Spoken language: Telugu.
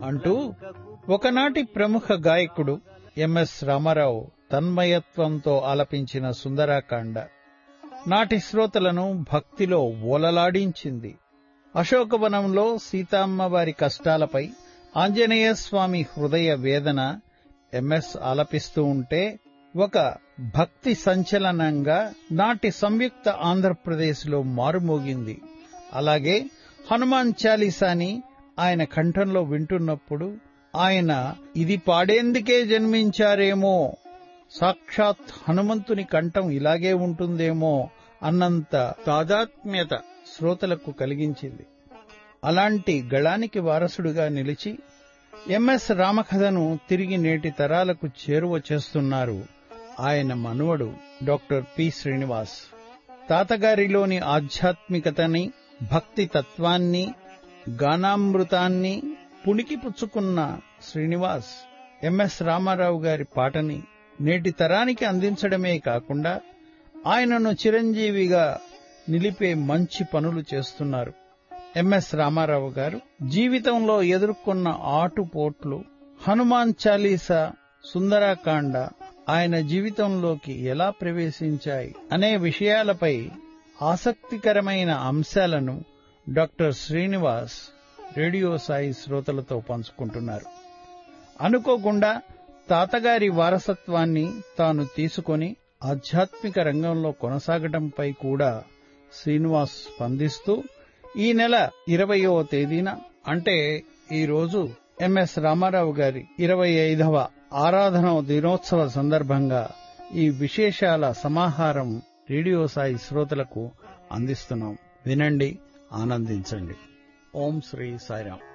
అంటూ ఒకనాటి ప్రముఖ గాయకుడు ఎంఎస్ రామారావు తన్మయత్వంతో ఆలపించిన సుందరాకాండ నాటి శ్రోతలను భక్తిలో ఓలలాడించింది అశోకవనంలో సీతామ్మ వారి కష్టాలపై ఆంజనేయ స్వామి హృదయ వేదన ఎంఎస్ ఆలపిస్తూ ఉంటే ఒక భక్తి సంచలనంగా నాటి సంయుక్త ఆంధ్రప్రదేశ్లో మారుమోగింది అలాగే హనుమాన్ చాలీసాని ఆయన కంఠంలో వింటున్నప్పుడు ఆయన ఇది పాడేందుకే జన్మించారేమో సాక్షాత్ హనుమంతుని కంఠం ఇలాగే ఉంటుందేమో అన్నంత తాదాత్మ్యత శ్రోతలకు కలిగించింది అలాంటి గళానికి వారసుడుగా నిలిచి ఎంఎస్ రామకథను తిరిగి నేటి తరాలకు చేరువ చేస్తున్నారు ఆయన మనువడు డాక్టర్ పి శ్రీనివాస్ తాతగారిలోని ఆధ్యాత్మికతని భక్తి తత్వాన్ని గానామృతాన్ని పుణికి పుచ్చుకున్న శ్రీనివాస్ ఎంఎస్ రామారావు గారి పాటని నేటి తరానికి అందించడమే కాకుండా ఆయనను చిరంజీవిగా నిలిపే మంచి పనులు చేస్తున్నారు ఎంఎస్ రామారావు గారు జీవితంలో ఎదుర్కొన్న ఆటుపోట్లు హనుమాన్ చాలీసా సుందరాకాండ ఆయన జీవితంలోకి ఎలా ప్రవేశించాయి అనే విషయాలపై ఆసక్తికరమైన అంశాలను డాక్టర్ శ్రీనివాస్ రేడియో సాయి శ్రోతలతో పంచుకుంటున్నారు అనుకోకుండా తాతగారి వారసత్వాన్ని తాను తీసుకొని ఆధ్యాత్మిక రంగంలో కొనసాగటంపై కూడా శ్రీనివాస్ స్పందిస్తూ ఈ నెల ఇరవయో తేదీన అంటే ఈ రోజు ఎంఎస్ రామారావు గారి ఇరవై ఐదవ ఆరాధన దినోత్సవ సందర్భంగా ఈ విశేషాల సమాహారం రేడియో సాయి శ్రోతలకు అందిస్తున్నాం వినండి ఆనందించండి ఓం శ్రీ సాయిరాం